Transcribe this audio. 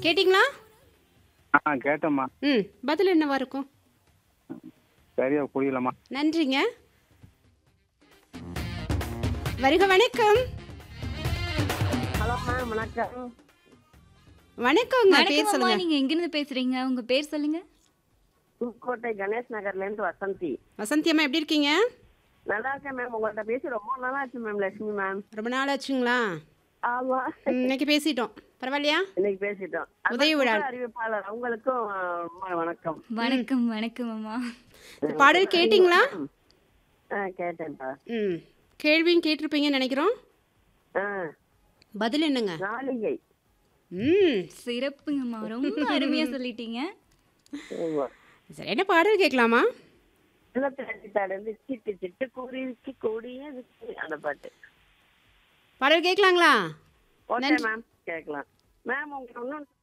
கேட்டிங்களா ஆ கேட்டேம்மா ம் பதில் என்னவா இருக்கும் சரியா புரியலம்மா நன்றிங்க வருக வணக்கம் ஹலோ மேம் வணக்கம் வணக்கங்க பேர் வணக்கம் அம்மா சொல்லுங்க நீங்க எங்க இருந்து பேசுறீங்க உங்க பேர் சொல்லுங்க புதுக்கோட்டை கணேஷ் நகர்ல இருந்து வசந்தி வசந்தி அம்மா எப்படி இருக்கீங்க நல்லா இருக்கேன் மேம் உங்கள்ட்ட பேசி ரொம்ப நாளா ஆச்சு மேம் லட்சுமி மேம் ரொம்ப நாள் ஆச்சுங்களா ஆமா ம், இன்னைக்கு பேசிட்டோம் பரவாயில்லையா இன்னைக்கு பேசிட்டோம் அதான் உதவி விழா. புது அறிவிப்பாளர் அவங்களுக்கும் ஆ, ரொம்ப வணக்கம் வணக்கம் வணக்கம் அம்மா இந்த பாடல் கேட்டிங்களா ஆ கேட்டேன்ப்பா ம் கேள்வியும் கேட்டிருப்பீங்கன்னு நினைக்கிறோம் ஆ பதில் என்னங்க நாளிகை ம் சிறப்புங்கம்மா ரொம்ப அருமையா சொல்லிட்டீங்க ஆமா. சரி என்ன பாடல் கேட்கலாமா இல்லத்திரட்டாடு இருந்து சிட்டு சிட்டு கூறிக்கு கூடிய அந்த பாட்டு பாடல் கேட்கலாங்களா ஓகே மேம் கேட்கலாம் மேம் உங்களுக்கு இன்னொன்று